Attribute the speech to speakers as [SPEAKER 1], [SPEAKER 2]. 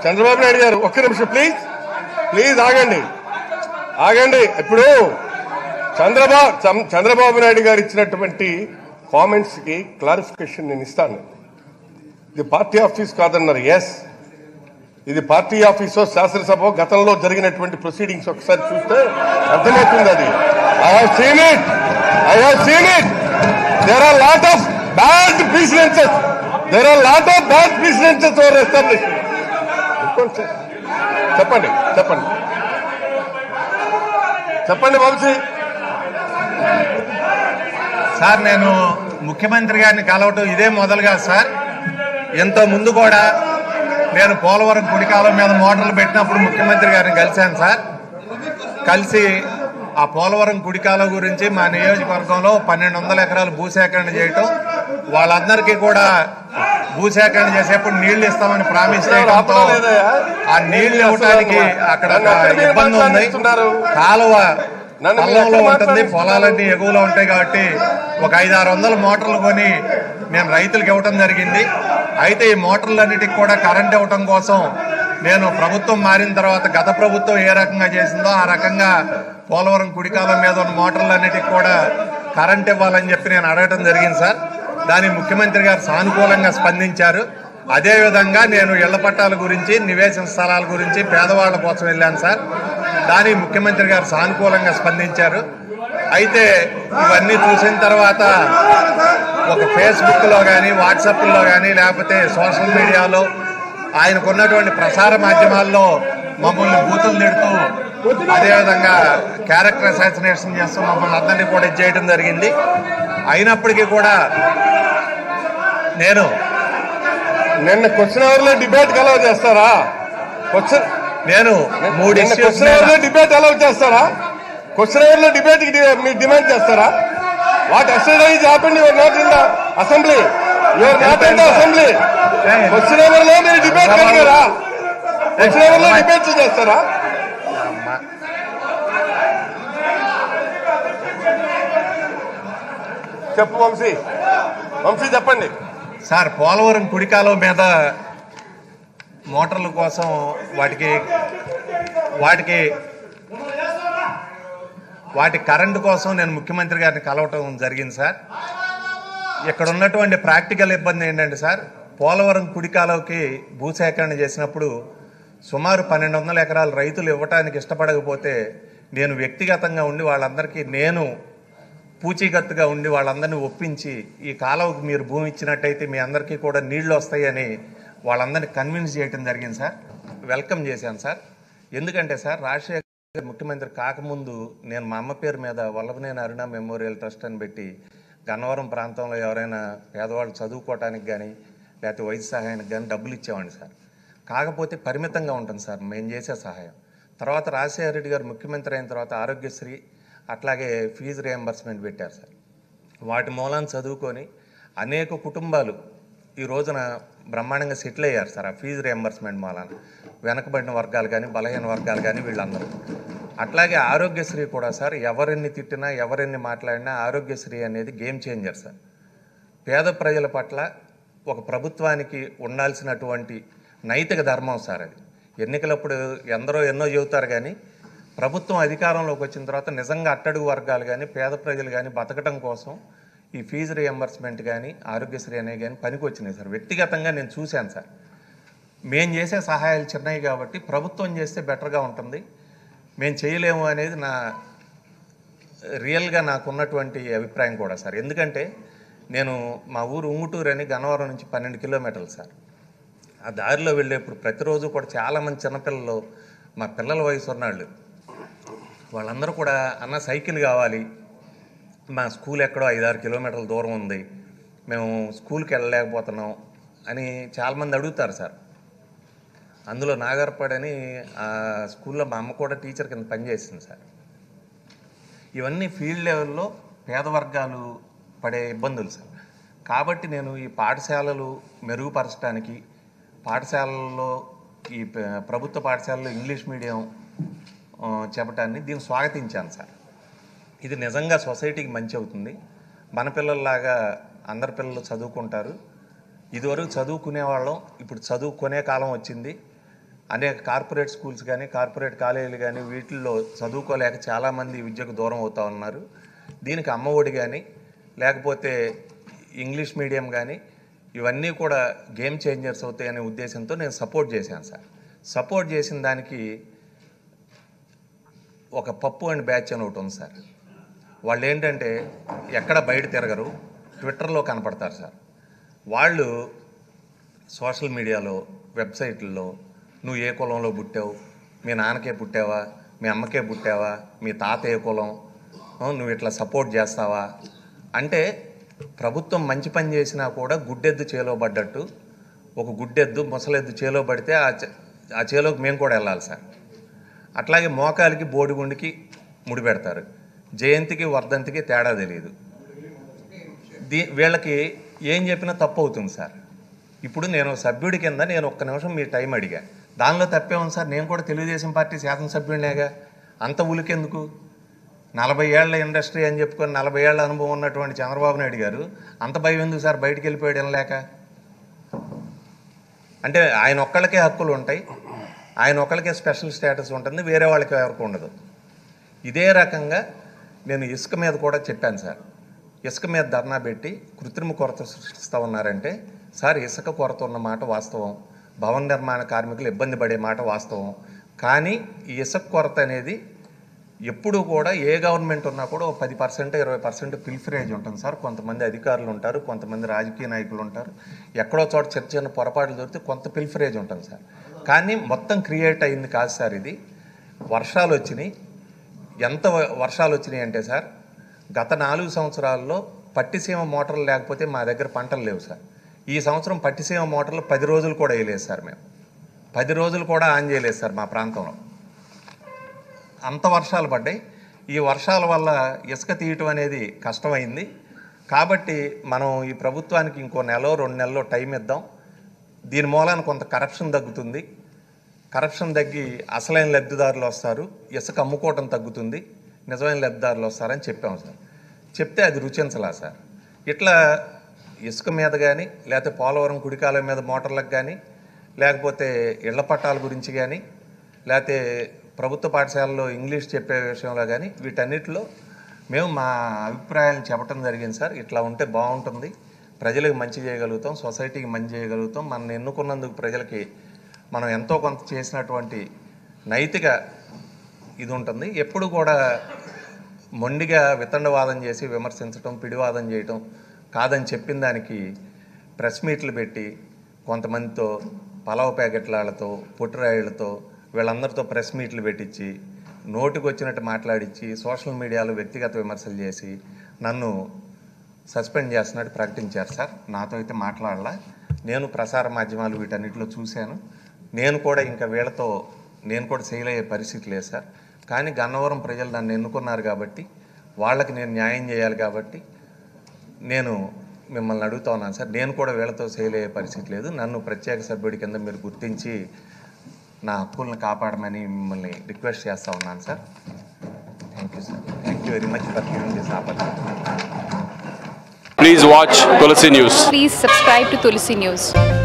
[SPEAKER 1] చంద్రబాబు నాయుడు గారు ఒక్క నిమిషం ప్లీజ్ ప్లీజ్ ఆగండి ఆగండి ఇప్పుడు చంద్రబాబు చం- చంద్రబాబు నాయుడు గారు ఇచ్చినటువంటి కామెంట్స్ కి క్లారిఫికేషన్ నేను ఇస్తాను ఇది పార్టీ ఆఫీస్ కాదన్నారు ఎస్ ఇది పార్టీ ఆఫీసో శాసనసభ గతంలో జరిగినటువంటి ప్రొసీడింగ్స్ ఒకసారి చూస్తే అర్థమవుతుంది అది I have seen it I have seen it there are lot of bad precedences there are lot of bad precedences over establish చెప్పండి చెప్పండి చెప్పండి వంశీ
[SPEAKER 2] సార్ నేను ముఖ్యమంత్రి గారిని కలవటం ఇదే మొదలుగా సార్ ఎంతో ముందు కూడా నేను పోలవరం కుడికాలం మీద మోటార్లు పెట్టినప్పుడు ముఖ్యమంత్రి గారిని కలిశాను సార్ కలిసి ఆ పోలవరం కుడికాలం గురించి మా నియోజకవర్గంలో పన్నెండు వందల ఎకరాలు భూసేకరణ చేయటం వాళ్ళందరికీ కూడా భూసేకరణ చేసేప్పుడు నీళ్లు ఇస్తామని ప్రామిస్ చేయడంతో ఆ నీళ్లు ఇవ్వటానికి అక్కడ ఒక ఇబ్బంది ఉంది కాలువ
[SPEAKER 1] నన్ను మీరు
[SPEAKER 2] పల్లంలో
[SPEAKER 1] ఎక్కడ
[SPEAKER 2] ఉంటుంది
[SPEAKER 1] మాట్లాడిస్తున్నారు?
[SPEAKER 2] పొలాలన్నీ ఎగువలో ఉంటాయి కాబట్టి ఒక ఐదు ఆరు వందల మోటార్లు కొని నేను రైతులకు ఇవ్వటం జరిగింది అయితే ఈ మోటార్లన్నిటికి కూడా కరెంట్ ఇవ్వటం కోసం నేను ప్రభుత్వం మారిన తర్వాత గత ప్రభుత్వం ఏ రకంగా చేసిందో ఆ రకంగా పోలవరం కుడికాలం మీద ఉన్న మోటార్లన్నిటికి కూడా కరెంట్ ఇవ్వాలని చెప్పి నేను అడగటం జరిగింది సార్ దానికి ముఖ్యమంత్రి గారు సానుకూలంగా స్పందించారు అదేవిధంగా నేను ఇళ్ల పట్టాల గురించి నివేశన స్థలాల గురించి పేదవాళ్ల కోసం వెళ్ళాను సార్ దానికి ముఖ్యమంత్రి గారు సానుకూలంగా స్పందించారు అయితే ఇవన్నీ చూసిన తర్వాత ఒక ఫేస్బుక్ లో కానీ వాట్సాప్లో కానీ లేకపోతే సోషల్ మీడియాలో ఆయనకున్నటువంటి ప్రసార మాధ్యమాల్లో మమ్మల్ని బూతులు తిడుతూ అదేవిధంగా క్యారెక్టర్ అసాసినేషన్ చేస్తూ మమ్మల్ని అందరినీ కూడా ఇది చేయడం జరిగింది అయినప్పటికీ కూడా నేను
[SPEAKER 1] నిన్న క్వశ్చన్ అవర్ లో డిబేట్ అలౌ చేస్తారా క్వశ్చన్
[SPEAKER 2] నేను మూడు
[SPEAKER 1] నిన్న
[SPEAKER 2] issues
[SPEAKER 1] క్వశ్చన్ అవర్ లో
[SPEAKER 2] మీద-
[SPEAKER 1] డిబేట్ అలౌ చేస్తారా క్వశ్చన్ అవర్ లో డిబేట్ మీరు డిమాండ్ చేస్తారా what yesterday happened you're not in the assembly you're not in the assembly question hour లో మీరు డిబేట్ కలిగారా క్వశ్చన్ అవర్ లో డిబేట్ చేస్తారా చెప్పు వంశీ వంశీ చెప్పండి
[SPEAKER 2] సార్ పోలవరం కుడికాలం మీద మోటార్ల కోసం వాటికి వాటికి వాటి కరెంటు కోసం నేను ముఖ్యమంత్రి గారిని కలవటం జరిగింది సార్ ఇక్కడ ఉన్నటువంటి ప్రాక్టికల్ ఇబ్బంది ఏంటంటే సార్ పోలవరం కుడికాలోకి భూసేకరణ చేసినప్పుడు సుమారు పన్నెండు వందల ఎకరాలు రైతులు ఇవ్వటానికి ఇష్టపడకపోతే నేను వ్యక్తిగతంగా ఉండి వాళ్ళందరికీ నేను పూచీకత్తుగా ఉండి వాళ్ళందరినీ ఒప్పించి ఈ కాలువకు మీరు భూమి ఇచ్చినట్టయితే మీ అందరికీ కూడా నీళ్లు వస్తాయని వాళ్ళందరినీ కన్విన్స్ చేయడం జరిగింది సార్ వెల్కమ్ చేశాను సార్ ఎందుకంటే సార్ రాజశేఖర్ గారు ముఖ్యమంత్రి కాకముందు నేను మా అమ్మ పేరు మీద వల్లభనేని అరుణ మెమోరియల్ ట్రస్ట్ అని పెట్టి గన్నవరం ప్రాంతంలో ఎవరైనా పేదవాళ్ళు చదువుకోవటానికి కానీ లేకపోతే వైద్య సహాయానికి కానీ డబ్బులు ఇచ్చేవాడిని సార్ కాకపోతే పరిమితంగా ఉంటుంది సార్ మేము చేసే సహాయం తర్వాత రాజశేఖర రెడ్డి గారు ముఖ్యమంత్రి అయిన తర్వాత ఆరోగ్యశ్రీ అట్లాగే ఫీజు రియంబర్స్మెంట్ పెట్టారు సార్ వాటి మూలాన్ని చదువుకొని అనేక కుటుంబాలు ఈ రోజున బ్రహ్మాండంగా సెటిల్ అయ్యారు సార్ ఆ ఫీజు రియంబర్స్మెంట్ మూలాన వెనకబడిన వర్గాలు కానీ బలహీన వర్గాలు కానీ వీళ్ళందరూ అట్లాగే ఆరోగ్యశ్రీ కూడా సార్ ఎవరెన్ని తిట్టినా ఎవరెన్ని మాట్లాడినా ఆరోగ్యశ్రీ అనేది గేమ్ చేంజర్ సార్ పేద ప్రజల పట్ల ఒక ప్రభుత్వానికి ఉండాల్సినటువంటి నైతిక ధర్మం సార్ అది ఎన్నికలప్పుడు ఎందరో ఎన్నో చెబుతారు కానీ ప్రభుత్వం అధికారంలోకి వచ్చిన తర్వాత నిజంగా అట్టడుగు వర్గాలు కానీ పేద ప్రజలు కానీ బతకటం కోసం ఈ ఫీజు రియంబర్స్మెంట్ కానీ ఆరోగ్యశ్రీ అనేవి కానీ పనికి వచ్చినాయి సార్ వ్యక్తిగతంగా నేను చూశాను సార్ మేము చేసే సహాయాలు చిన్నవి కాబట్టి ప్రభుత్వం చేస్తే బెటర్గా ఉంటుంది మేము చేయలేము అనేది నా రియల్గా నాకున్నటువంటి అభిప్రాయం కూడా సార్ ఎందుకంటే నేను మా ఊరు ఉంగుటూరు అని గన్నవరం నుంచి పన్నెండు కిలోమీటర్లు సార్ ఆ దారిలో వెళ్ళేప్పుడు ప్రతిరోజు కూడా చాలామంది చిన్నపిల్లలు మా పిల్లల వయసు ఉన్నాళ్ళు వాళ్ళందరూ కూడా అన్న సైకిల్ కావాలి మా స్కూల్ ఎక్కడో ఐదారు కిలోమీటర్ల దూరం ఉంది మేము స్కూల్కి వెళ్ళలేకపోతున్నాం అని చాలామంది అడుగుతారు సార్ అందులో నాగర్పాడు అని ఆ స్కూల్లో మా అమ్మ కూడా టీచర్ కింద పనిచేసింది సార్ ఇవన్నీ ఫీల్డ్ లెవెల్లో పేద వర్గాలు పడే ఇబ్బందులు సార్ కాబట్టి నేను ఈ పాఠశాలలు మెరుగుపరచడానికి పాఠశాలల్లో ఈ ప- ప్రభుత్వ పాఠశాలలో ఇంగ్లీష్ మీడియం ఆ, చెప్పటాన్ని దీన్ని స్వాగతించాను సార్ ఇది నిజంగా సొసైటీకి మంచి అవుతుంది మన పిల్లల్లాగా అందరి పిల్లలు చదువుకుంటారు ఇదివరకు చదువుకునే వాళ్ళం ఇప్పుడు చదువుకునే కాలం వచ్చింది అనేక కార్పొరేట్ స్కూల్స్ కానీ కార్పొరేట్ కాలేజీలు కానీ వీటిల్లో చదువుకోలేక చాలామంది విద్యకు దూరం అవుతా ఉన్నారు దీనికి అమ్మఒడి కానీ లేకపోతే ఇంగ్లీష్ మీడియం కానీ ఇవన్నీ కూడా గేమ్ చేంజర్స్ అవుతాయనే ఉద్దేశంతో నేను సపోర్ట్ చేశాను సార్ సపోర్ట్ చేసిన దానికి ఒక పప్పు అండ్ బ్యాచ్ అని ఒకటి ఉంది సార్ వాళ్ళు ఏంటంటే ఎక్కడ బయట తిరగరు ట్విట్టర్లో కనపడతారు సార్ వాళ్ళు సోషల్ మీడియాలో వెబ్సైట్లలో నువ్వు ఏ కులంలో పుట్టావు మీ నాన్నకే పుట్టావా మీ అమ్మకే పుట్టావా మీ తాత ఏ కులం ఆ, నువ్వు ఇట్లా సపోర్ట్ చేస్తావా అంటే ప్రభుత్వం మంచి పని చేసినా కూడా గుడ్డెద్దు చేలో పడ్డట్టు ఒక గుడ్డెద్దు ముసలెద్దు చేలో పడితే ఆ చే- ఆ చేలోకి మేము కూడా వెళ్ళాలి సార్ అట్లాగే మోకాలికి బోడిగుండికి ముడి పెడతారు జయంతికి వర్ధంతికి తేడా తెలియదు దీ వీళ్ళకి ఏం చెప్పినా తప్పు అవుతుంది సార్ ఇప్పుడు నేను సభ్యుడి కింద నేను ఒక్క నిమిషం మీ టైం అడిగా దానిలో తప్పే ఉంది సార్ నేను కూడా తెలుగుదేశం పార్టీ శాసనసభ్యుడినేగా అంత ఉలికెందుకు నలభై ఏళ్ల ఇండస్ట్రీ అని చెప్పుకొని నలభై ఏళ్ల అనుభవం ఉన్నటువంటి చంద్రబాబు నాయుడు గారు అంత భయం ఎందుకు సార్ బయటికి వెళ్ళిపోయాడు వెళ్ళలేక అంటే ఆయన ఒక్కళ్ళకే హక్కులు ఉంటాయి ఆయన ఒక్కళ్ళకే స్పెషల్ స్టేటస్ ఉంటుంది వేరే వాళ్ళకి ఎవరికి ఉండదు ఇదే రకంగా నేను ఇసుక మీద కూడా చెప్పాను సార్ ఇసుక మీద ధర్నా పెట్టి కృత్రిమ కొరత సృష్టిస్తూ ఉన్నారంటే సార్ ఇసుక కొరత ఉన్న మాట వాస్తవం భవన నిర్మాణ కార్మికులు ఇబ్బంది పడే మాట వాస్తవం కానీ ఈ ఇసుక కొరత అనేది ఎప్పుడు కూడా ఏ గవర్నమెంట్ ఉన్నా కూడా ఒక పది పర్సెంట్ ఇరవై పర్సెంట్ పిల్ఫరేజ్ ఉంటుంది సార్ కొంతమంది అధికారులు ఉంటారు కొంతమంది రాజకీయ నాయకులు ఉంటారు ఎక్కడో చోట చిన్న చిన్న పొరపాట్లు దొరికితే కొంత పిల్ఫరేజ్ ఉంటుంది సార్ కానీ మొత్తం క్రియేట్ అయింది కాదు సార్ ఇది వర్షాలు వచ్చినాయి ఎంత వ- వర్షాలు వచ్చినాయి అంటే సార్ గత నాలుగు సంవత్సరాల్లో పట్టిసీమ మోటార్లు లేకపోతే మా దగ్గర పంటలు లేవు సార్ ఈ సంవత్సరం పట్టిసీమ మోటార్లు పది రోజులు కూడా వేయలేదు సార్ మేము పది రోజులు కూడా ఆన్ చేయలేదు సార్ మా ప్రాంతంలో అంత వర్షాలు పడ్డాయి ఈ వర్షాల వల్ల ఇసుక తీయటం అనేది కష్టమైంది కాబట్టి మనం ఈ ప్రభుత్వానికి ఇంకో నెల రెండు నెలలో టైం ఇద్దాం దీని మూలాన కొంత కరప్షన్ తగ్గుతుంది కరప్షన్ తగ్గి అసలైన లబ్ధిదారులు వస్తారు ఇసుక అమ్ముకోవటం తగ్గుతుంది నిజమైన లబ్ధిదారులు వస్తారని చెప్పాము సార్ చెప్తే అది రుచించలా సార్ ఇట్లా ఇసుక మీద కానీ లేకపోతే పోలవరం కుడికాలం మీద మోటార్లకు కానీ లేకపోతే ఇళ్ల పట్టాల గురించి కానీ లేకపోతే ప్రభుత్వ పాఠశాలలో ఇంగ్లీష్ చెప్పే విషయంలో కానీ వీటన్నిటిలో మేము మా అభిప్రాయాలు చెప్పడం జరిగింది సార్ ఇట్లా ఉంటే బాగుంటుంది ప్రజలకు మంచి చేయగలుగుతాం సొసైటీకి మంచి చేయగలుగుతాం మనం ఎన్నుకున్నందుకు ప్రజలకి మనం ఎంతో కొంత చేసినటువంటి నైతిక ఇది ఉంటుంది ఎప్పుడు కూడా మొండిగా వితండవాదం చేసి విమర్శించటం పిడివాదం చేయటం కాదని చెప్పిన దానికి ప్రెస్ మీట్లు పెట్టి కొంతమందితో పలావ్ ప్యాకెట్లతో పుట్టిరాయిలతో వీళ్ళందరితో ప్రెస్ మీట్లు పెట్టించి నోటికి వచ్చినట్టు మాట్లాడించి సోషల్ మీడియాలో వ్యక్తిగత విమర్శలు చేసి నన్ను సస్పెండ్ చేస్తున్నట్టు ప్రకటించారు సార్ నాతో అయితే మాట్లాడలా నేను ప్రసార మాధ్యమాలు వీటన్నిటిలో చూశాను నేను కూడా ఇంకా వీళ్ళతో నేను కూడా ఫెయిల్ అయ్యే పరిస్థితి లేదు సార్ కానీ గన్నవరం ప్రజలు నన్ను ఎన్నుకున్నారు కాబట్టి వాళ్ళకి నేను న్యాయం చేయాలి కాబట్టి నేను మిమ్మల్ని అడుగుతా ఉన్నాను సార్ నేను కూడా వీళ్ళతో ఫెయిల్ అయ్యే పరిస్థితి లేదు నన్ను ప్రత్యేక సభ్యుడి కింద మీరు గుర్తించి నా హక్కులను కాపాడమని మిమ్మల్ని రిక్వెస్ట్ చేస్తా ఉన్నాను sir thank you sir thank you very much for giving this opportunity
[SPEAKER 3] Please watch Tulsi News.
[SPEAKER 4] Please subscribe to Tulsi News.